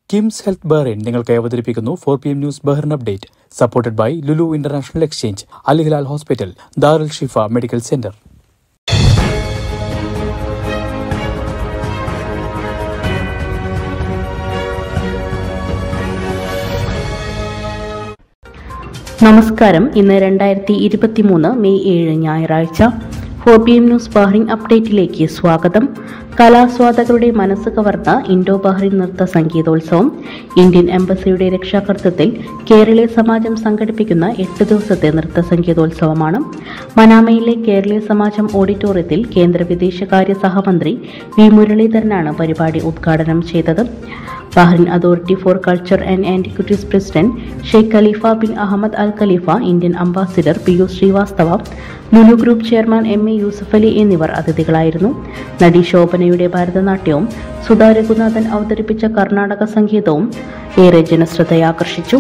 KIMS health Bahrain നിങ്ങൾക്ക് അവതരിപ്പിക്കുന്നു four P M news Bahrain update supported by Lulu international exchange Al Hilal hospital Darul Shifa medical centre നമസ്കാരം ഇന്ന് രണ്ടായിരത്തി ഇരുപത്തി മൂന്ന് മെയ് ഏഴ് ഞായറാഴ്ച four P M news Bahrain അപ്ഡേറ്റിലേക്ക് സ്വാഗതം കലാസ്വാദകരുടെ മനസ്സ് കവർന്ന ഇൻഡോ ബഹ്റിൻ നൃത്ത സംഗീതോത്സവം ഇന്ത്യൻ എംബസിയുടെ രക്ഷാകർത്തൃത്വത്തിൽ കേരളീയ സമാജം സംഘടിപ്പിക്കുന്ന എട്ട് ദിവസത്തെ നൃത്ത സംഗീതോത്സവമാണ് മനാമയിലെ കേരളീയ സമാജം ഓഡിറ്റോറിയത്തിൽ കേന്ദ്ര വിദേശകാര്യ സഹമന്ത്രി വി മുരളീധരനാണ് പരിപാടി ഉദ്ഘാടനം ചെയ്തത് Bahrain authority for culture and antiquities president Sheikh Khalifa bin Ahmed Al Khalifa Indian ambassador P U Srivastava Lulu group chairman M A Yusuff Ali എന്നിവർ അതിഥികളായിരുന്നു നടി ശോഭനയുടെ ഭരതനാട്യവും സുധാ രഘുനാഥൻ അവതരിപ്പിച്ച കർണാടക സംഗീതവും ഏറെ ജനശ്രദ്ധയാകർഷിച്ചു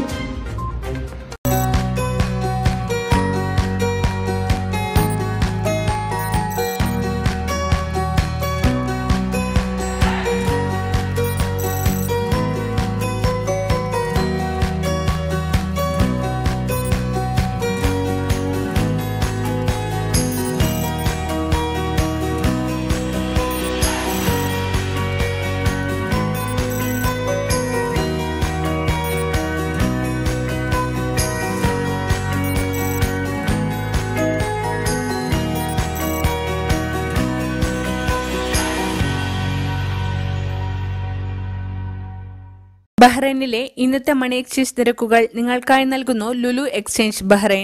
ബഹ്റൈനിലെ ഇന്നത്തെ മണി എക്സ്ചേഞ്ച് നിരക്കുകൾ നിങ്ങൾക്കായി നൽകുന്നു ലുലു എക്സ്ചേഞ്ച് ബഹ്റൈൻ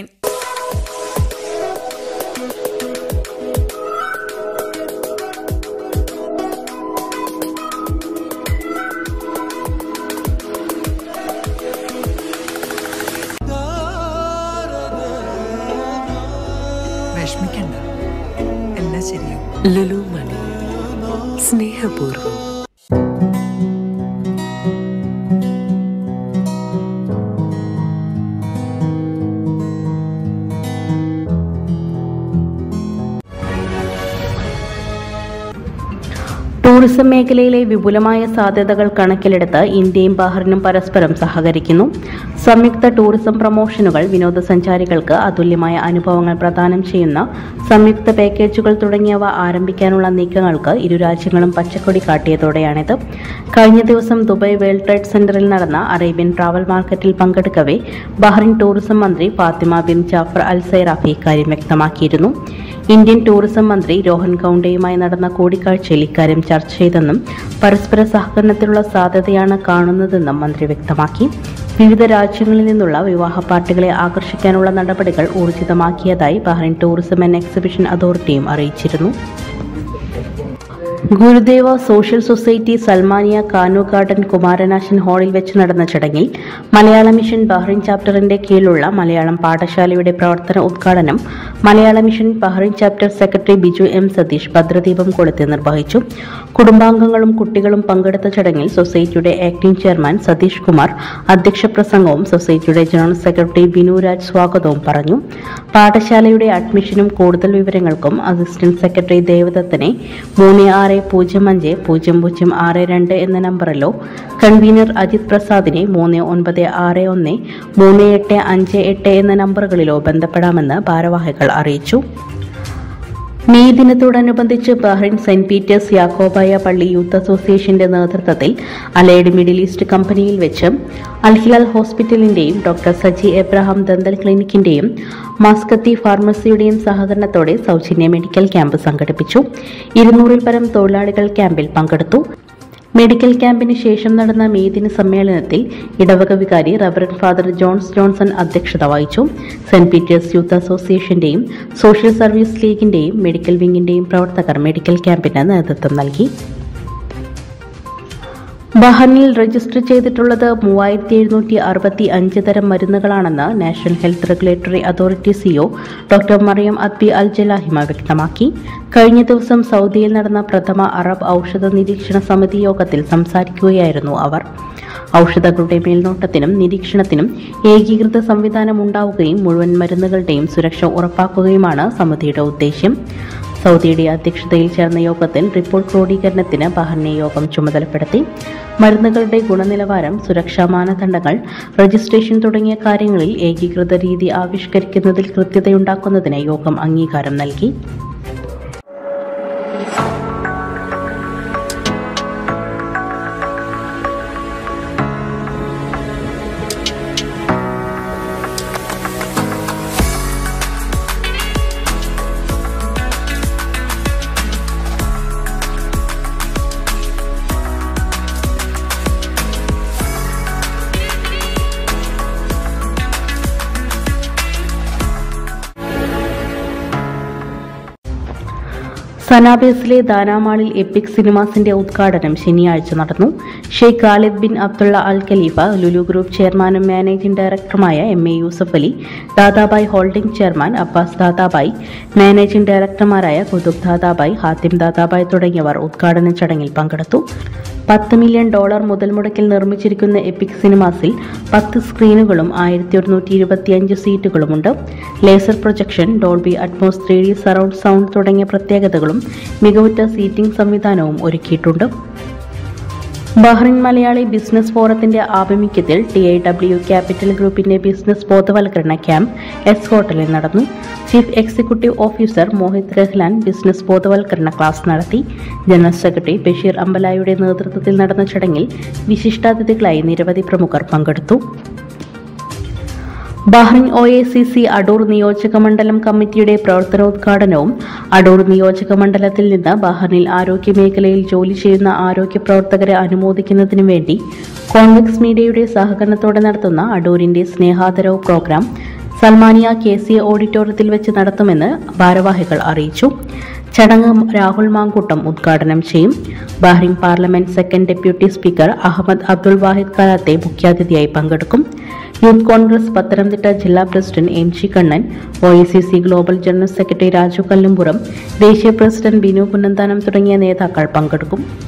വിഷമിക്കണ്ട എല്ലാം ശരിയാവും ലുലു മണി സ്നേഹപൂർവ്വം ടൂറിസം മേഖലയിലെ വിപുലമായ സാധ്യതകൾ കണക്കിലെടുത്ത് ഇന്ത്യയും ബഹ്റിനും പരസ്പരം സഹകരിക്കുന്നു സംയുക്ത ടൂറിസം പ്രൊമോഷനുകൾ വിനോദസഞ്ചാരികൾക്ക് അതുല്യമായ അനുഭവങ്ങൾ പ്രദാനം ചെയ്യുന്ന സംയുക്ത പാക്കേജുകൾ തുടങ്ങിയവ ആരംഭിക്കാനുള്ള നീക്കങ്ങൾക്ക് ഇരു രാജ്യങ്ങളും പച്ചക്കൊടി കാട്ടിയതോടെയാണിത് കഴിഞ്ഞ ദിവസം ദുബായ് വേൾഡ് ട്രേഡ് സെന്ററിൽ നടന്ന അറേബ്യൻ ട്രാവൽ മാർക്കറ്റിൽ പങ്കെടുക്കവേ ബഹ്റിൻ ടൂറിസം മന്ത്രി Fatima bin Jaffar Al Sairafi ഇക്കാര്യം വ്യക്തമാക്കിയിരുന്നു ഇന്ത്യൻ ടൂറിസം മന്ത്രി രോഹൻ കൗണ്ടയുമായി നടന്ന കൂടിക്കാഴ്ചയിൽ ഇക്കാര്യം ചർച്ച ചെയ്തെന്നും പരസ്പര സഹകരണത്തിലുള്ള സാധ്യതയാണ് കാണുന്നതെന്നും മന്ത്രി വ്യക്തമാക്കി വിവിധ രാജ്യങ്ങളിൽ നിന്നുള്ള വിവാഹ പാർട്ടികളെ ആകർഷിക്കാനുള്ള നടപടികൾ ഊർജിതമാക്കിയതായി ബഹ്റൈൻ ടൂറിസം ആൻഡ് എക്സിബിഷൻ അതോറിറ്റിയും അറിയിച്ചിരുന്നു ഗുരുദേവ സോഷ്യൽ സൊസൈറ്റി സൽമാനിയ കാനു ഗാർഡൻ കുമാരനാശൻ ഹാളിൽ വെച്ച് നടന്ന ചടങ്ങിൽ മലയാള മിഷൻ ബഹ്റിൻ ചാപ്റ്ററിന്റെ കീഴിലുള്ള മലയാളം പാഠശാലയുടെ പ്രവർത്തന ഉദ്ഘാടനം Malayala mission Bahrain chapter secretary Biju M Satheesh ഭദ്രദീപം കൊളുത്തി നിർവഹിച്ചു കുടുംബാംഗങ്ങളും കുട്ടികളും പങ്കെടുത്ത ചടങ്ങിൽ സൊസൈറ്റിയുടെ ആക്ടിംഗ് ചെയർമാൻ സതീഷ് കുമാർ അധ്യക്ഷ പ്രസംഗവും സൊസൈറ്റിയുടെ ജനറൽ സെക്രട്ടറി ബിനു രാജ് സ്വാഗതവും പറഞ്ഞു പാഠശാലയുടെ അഡ്മിഷനും കൂടുതൽ വിവരങ്ങൾക്കും അസിസ്റ്റന്റ് സെക്രട്ടറി ദേവദത്തനെ മൂന്ന് ആറ് പൂജ്യം അഞ്ച് പൂജ്യം പൂജ്യം ആറ് രണ്ട് എന്ന നമ്പറിലോ കൺവീനർ അജിത് പ്രസാദിനെ മൂന്ന് ഒൻപത് ആറ് ഒന്ന് മൂന്ന് എട്ട് അഞ്ച് എട്ട് എന്ന നമ്പറുകളിലോ ബന്ധപ്പെടാമെന്ന് ഭാരവാഹികൾ അറിയിച്ചു മെയ് ദിനത്തോടനുബന്ധിച്ച് ബഹ്റിൻ സെന്റ് പീറ്റേഴ്സ് യാക്കോബായ പള്ളി യൂത്ത് അസോസിയേഷന്റെ നേതൃത്വത്തിൽ അലൈഡ് മിഡിൽ ഈസ്റ്റ് കമ്പനിയിൽ വെച്ച് അൽഹിലാൽ ഹോസ്പിറ്റലിന്റെയും ഡോക്ടർ സജി എബ്രഹാം ദന്തൽ ക്ലിനിക്കിന്റെയും മാസ്കത്തി ഫാർമസിയുടെയും സഹകരണത്തോടെ സൗജന്യ മെഡിക്കൽ ക്യാമ്പ് സംഘടിപ്പിച്ചു ഇരുന്നൂറിൽ പരം തൊഴിലാളികൾ ക്യാമ്പിൽ പങ്കെടുത്തു മെഡിക്കൽ ക്യാമ്പിന് ശേഷം നടന്ന മേദിന സമ്മേളനത്തിൽ ഇടവക വികാരി റവറൻ ഫാദർ ജോൺസ് ജോൺസൺ അധ്യക്ഷത വഹിച്ചു സെന്റ് പീറ്റേഴ്സ് യൂത്ത് അസോസിയേഷന്റെയും സോഷ്യൽ സർവീസ് ലീഗിന്റെയും മെഡിക്കൽ വിംഗിന്റെയും പ്രവർത്തകർ മെഡിക്കൽ ക്യാമ്പിന് നേതൃത്വം നൽകി ബഹ്റിനിൽ രജിസ്റ്റർ ചെയ്തിട്ടുള്ളത് മൂവായിരത്തി എഴുന്നൂറ്റി അറുപത്തി അഞ്ച് തരം മരുന്നുകളാണെന്ന് national health regulatory authority CEO doctor Mariam Adbi Al Jalahima വ്യക്തമാക്കി കഴിഞ്ഞ ദിവസം സൗദിയിൽ നടന്ന പ്രഥമ അറബ് ഔഷധ നിരീക്ഷണ സമിതി യോഗത്തിൽ സംസാരിക്കുകയായിരുന്നു അവർ ഔഷധങ്ങളുടെ മേൽനോട്ടത്തിനും നിരീക്ഷണത്തിനും ഏകീകൃത സംവിധാനം ഉണ്ടാവുകയും മുഴുവൻ മരുന്നുകളുടെയും സുരക്ഷ ഉറപ്പാക്കുകയുമാണ് സമിതിയുടെ ഉദ്ദേശ്യം സൗദിയുടെ അധ്യക്ഷതയിൽ ചേർന്ന യോഗത്തിൽ റിപ്പോർട്ട് ക്രോഡീകരണത്തിന് ബഹറിനെ യോഗം ചുമതലപ്പെടുത്തി മരുന്നുകളുടെ ഗുണനിലവാരം സുരക്ഷാ മാനദണ്ഡങ്ങൾ രജിസ്ട്രേഷൻ തുടങ്ങിയ കാര്യങ്ങളിൽ ഏകീകൃത രീതി ആവിഷ്കരിക്കുന്നതിൽ കൃത്യതയുണ്ടാക്കുന്നതിന് യോഗം അംഗീകാരം നൽകി സനാബേസിലെ ദാനാമാളിൽ എപ്പിക് സിനിമാസിന്റെ ഉദ്ഘാടനം ശനിയാഴ്ച നടന്നു Sheikh Khalid bin Abdulla Al Khalifa Lulu group ചെയർമാനും മാനേജിംഗ് ഡയറക്ടറുമായ M A Yusuff Ali Dadabhai holding chairman Abbas Dadabhai managing ഡയറക്ടർമാരായ കുതുബ് ദാദാബായ് ഹാത്തിം ദാദാബായ് തുടങ്ങിയവർ ഉദ്ഘാടന ചടങ്ങിൽ പങ്കെടുത്തു പത്ത് മില്യൺ ഡോളർ മുതൽ മുടക്കിൽ നിർമ്മിച്ചിരിക്കുന്ന എപ്പിക് സിനിമാസിൽ പത്ത് സ്ക്രീനുകളും ആയിരത്തി ഒരുന്നൂറ്റി ഇരുപത്തിയഞ്ച് സീറ്റുകളുമുണ്ട് laser projection Dolby Atmos three D surround sound തുടങ്ങിയ പ്രത്യേകതകളും മികവുറ്റ സീറ്റിംഗ് സംവിധാനവും ഒരുക്കിയിട്ടുണ്ട് ബഹ്റിൻ മലയാളി ബിസിനസ് ഫോറത്തിന്റെ ആഭിമുഖ്യത്തിൽ ടി ഐ ഡബ്ല്യു ക്യാപിറ്റൽ ഗ്രൂപ്പിന്റെ ബിസിനസ് ബോധവൽക്കരണ ക്യാമ്പ് എസ് ഹോട്ടലിൽ നടന്നു chief executive officer Mohit Rahlan business ബോധവൽക്കരണ ക്ലാസ് നടത്തി ജനറൽ സെക്രട്ടറി ബഷീർ അമ്പലായുടെ നേതൃത്വത്തിൽ നടന്ന ചടങ്ങിൽ വിശിഷ്ടാതിഥികളായി നിരവധി പ്രമുഖർ പങ്കെടുത്തു Bahrain O A C C Adoor നിയോജക മണ്ഡലം കമ്മിറ്റിയുടെ പ്രവർത്തനോദ്ഘാടനവും അടൂർ നിയോജക മണ്ഡലത്തിൽ നിന്ന് ബഹ്റിനിൽ ആരോഗ്യ മേഖലയിൽ ജോലി ചെയ്യുന്ന ആരോഗ്യ പ്രവർത്തകരെ അനുമോദിക്കുന്നതിനു വേണ്ടി കോൺവെക്സ് മീഡിയയുടെ സഹകരണത്തോടെ നടത്തുന്ന അടൂരിന്റെ സ്നേഹാദരവ് programme Salmaniya K C A ഓഡിറ്റോറിയത്തിൽ വെച്ച് നടത്തുമെന്ന് ഭാരവാഹികൾ അറിയിച്ചു ചടങ്ങ് രാഹുൽ മാങ്കൂട്ടം ഉദ്ഘാടനം ചെയ്യും Bahrain parliament second deputy speaker Ahmed Abdul Wahid Qarata മുഖ്യാതിഥിയായി പങ്കെടുക്കും യൂത്ത് കോൺഗ്രസ് പത്തനംതിട്ട ജില്ലാ president M G Kannan O I C C global general secretary Raju Kallumpuram ദേശീയ പ്രസിഡന്റ് ബിനു പുന്നന്താനം തുടങ്ങിയ നേതാക്കൾ പങ്കെടുക്കും